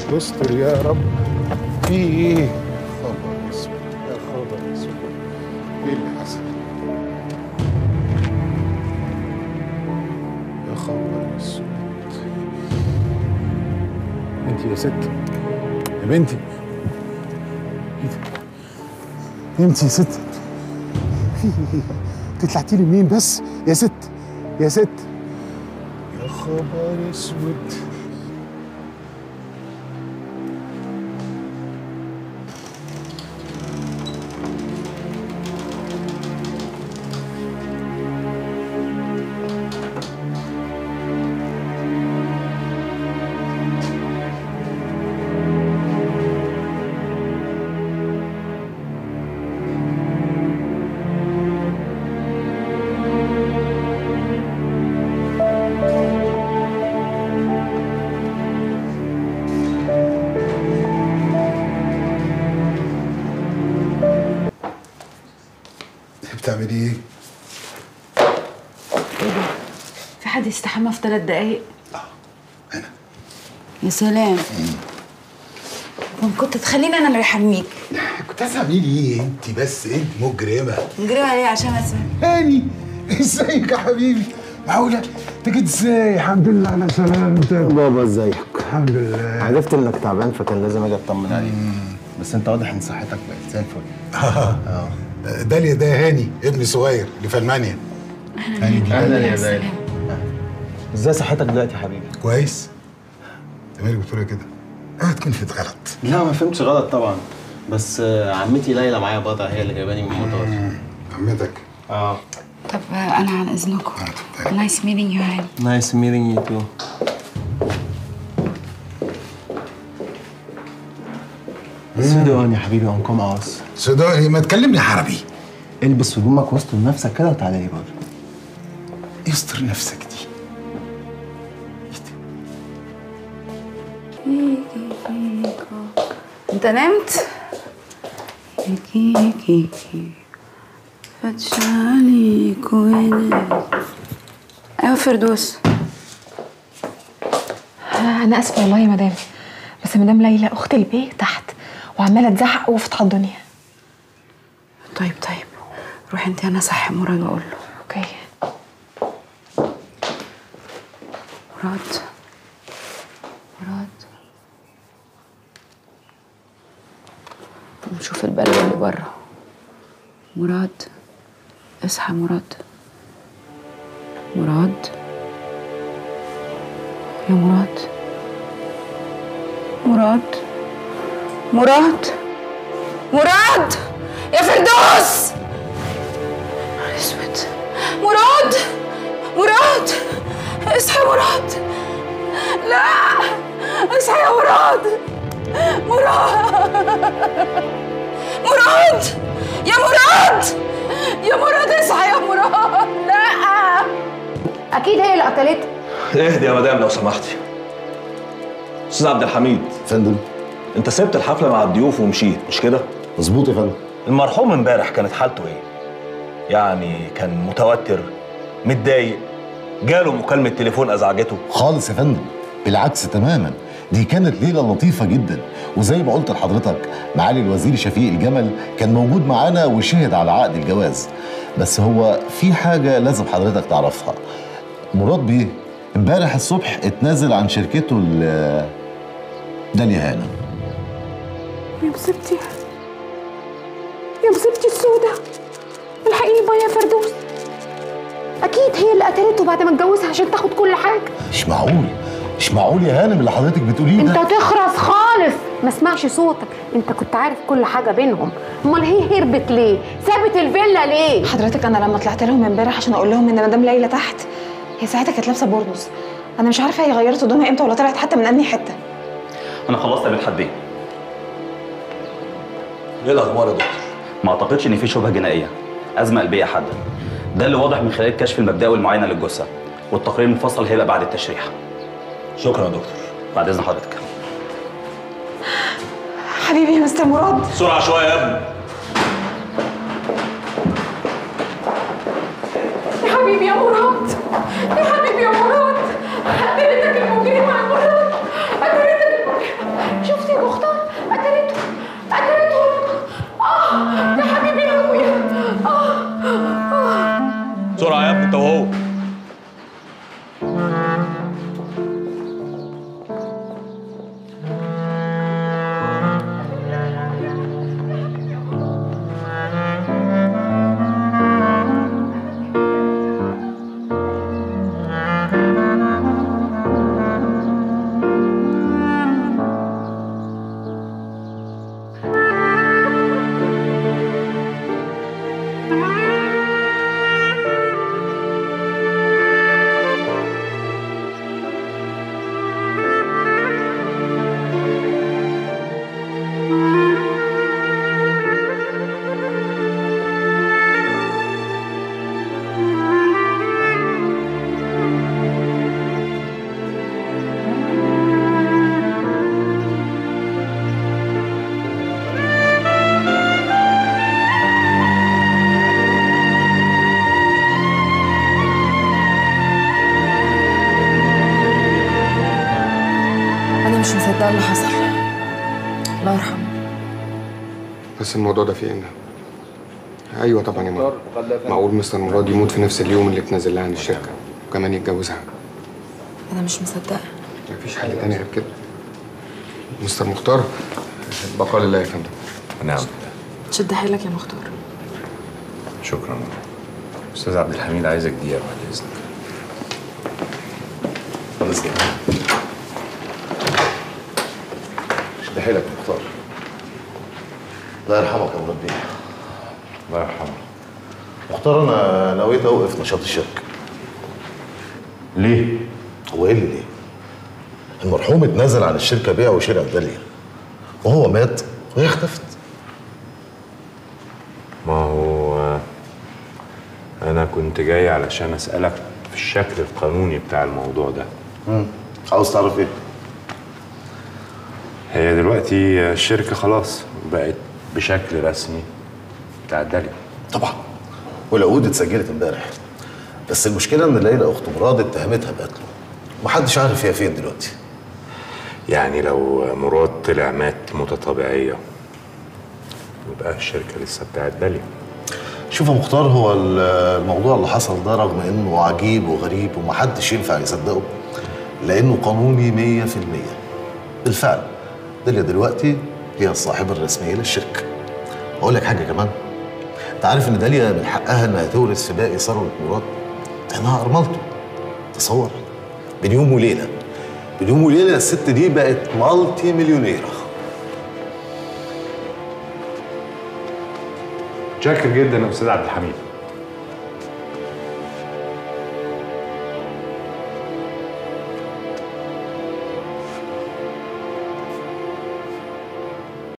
استر يا رب في ايه خبر اسود يا خبر اسود ايه اللي حصل يا خبر اسود انت يا ست يا بنتي إيه ده؟ انت يا ست في ايه انت طلعتي لي منين بس يا ست يا ست يا خبر اسود بتعملي ايه؟ في حد يستحمى في ثلاث دقايق انا يا سلام كنت تخليني انا اللي احميك كنت هتعملي ايه انت بس انت مجرمه نجريها ليه عشان اسمع هاني ازيك يا حبيبي معقولة انت جيت ازاي الحمد لله على سلامتك بابا ازيك الحمد لله عرفت انك تعبان فكان لازم اجي اطمن عليك بس انت واضح ان صحتك بقت زي الفل اه داليا ده هاني ابني صغير اللي في المانيا هاني بيه. اهلا يا زين ازاي صحتك دلوقتي يا حبيبي كويس انت مالك بتقول كده اوعى تكون فيت غلط لا ما فهمتش غلط طبعا بس آه، عمتي ليلى معايا بضع هي اللي جايباني من المطار عمتك اه طب آه، انا عن اذنكم نايس ميتنج يو هاني نايس ميتنج يو تو سيدون يا حبيبي اون كوم اوس سوداني ما تكلمني عربي البس هدومك واستر نفسك كده وتعالى لي بره يستر نفسك دي انت نمت كي كي كي فتش عليك ونام ايوه فردوس انا اسفه والله يا مدام بس مدام ليلى اخت البيه تحت وعماله تزعق وفتح الدنيا طيب طيب روحي انت انا صح مراد واقول له اوكي مراد مراد نشوف البلوة اللي بره مراد اصحى مراد مراد يا مراد مراد مراد مراد يا فردوس نهار اسود مراد مراد اصحى مراد لا اصحى يا مراد مراد مراد يا مراد يا مراد اصحى يا مراد لا اكيد هي اللي قتلتها اهدي يا مدام لو سمحتي استاذ عبد الحميد فندم انت سبت الحفله مع الضيوف ومشيت مش كده مظبوط يا فندم المرحوم امبارح كانت حالته ايه يعني كان متوتر متضايق جاله مكالمه تليفون ازعجته خالص يا فندم بالعكس تماما دي كانت ليله لطيفه جدا وزي ما قلت لحضرتك معالي الوزير شفيق الجمل كان موجود معانا وشهد على عقد الجواز بس هو في حاجه لازم حضرتك تعرفها مراد بيه امبارح الصبح اتنازل عن شركته ل داليا هانم يا مصيبتي يا مصيبتي السودة الحقيني بقى يا فردوس اكيد هي اللي قتلته بعد ما اتجوزها عشان تاخد كل حاجه مش معقول مش معقول يا هانم اللي حضرتك بتقوليه انت ده تخرس خالص ما اسمعش صوتك انت كنت عارف كل حاجه بينهم امال هي هربت ليه سابت الفيلا ليه حضرتك انا لما طلعت لهم امبارح عشان اقول لهم ان مدام ليلى تحت هي ساعتها كانت لابسه بورنوس انا مش عارفه هي غيرت هدومها امتى ولا طلعت حتى من انهي حته انا خلصت يا مدحت بيه ايه الاخبار يا دكتور ما اعتقدش ان في شبهه جنائيه ازمه قلبيه حاده ده اللي واضح من خلال الكشف المبدئي والمعاينه للجثه والتقرير المفصل هيبقى بعد التشريح شكرا يا دكتور بعد اذن حضرتك حبيبي يا مستر مراد بسرعه شويه يا ابني يا حبيبي يا مراد يا حبيبي يا مراد قتلتك المجرمه يا مراد قتلتك المجرمه ده اللي حصل الله يرحمه بس الموضوع ده فيه ان ايوه طبعا يا ماما معقول مستر مراد يموت في نفس اليوم اللي اتنزل لها عن الشركه وكمان يتجوزها انا مش مصدقه مفيش حل تاني غير كده مستر مختار بقى لله يا فندم نعم شد حيلك يا مختار شكرا استاذ عبد الحميد عايزك دقيقه بعد اذنك خلاص كده شد حيلك يا مختار الله يرحمك يا مربي الله يرحمه مختار انا نويت اوقف نشاط الشركه ليه؟ هو ايه اللي ليه؟ المرحوم اتنازل عن الشركه بيع وشراء داليا وهو مات وهي اختفت ما هو انا كنت جاي علشان اسالك في الشكل القانوني بتاع الموضوع ده مم. عاوز تعرف ايه؟ هي دلوقتي الشركه خلاص بقت بشكل رسمي بتاع داليا طبعا والعقود اتسجلت امبارح بس المشكله ان ليلى اخت مراد اتهمتها بقتله محدش عارف هي فين دلوقتي يعني لو مراد طلع مات موتة طبيعية يبقى الشركة لسه بتاعت داليا شوف يا مختار هو الموضوع اللي حصل ده رغم انه عجيب وغريب ومحدش ينفع يصدقه لانه قانوني مية في المية بالفعل داليا دلوقتي هي الصاحبة الرسمية للشركة اقول لك حاجة كمان انت عارف ان داليا من حقها انها تورث في باقي ثروة مراد لانها ارملته تصور بين يوم وليلة بين يوم وليلة الست دي بقت مالتي مليونيرة شاكر جدا يا استاذ عبد الحميد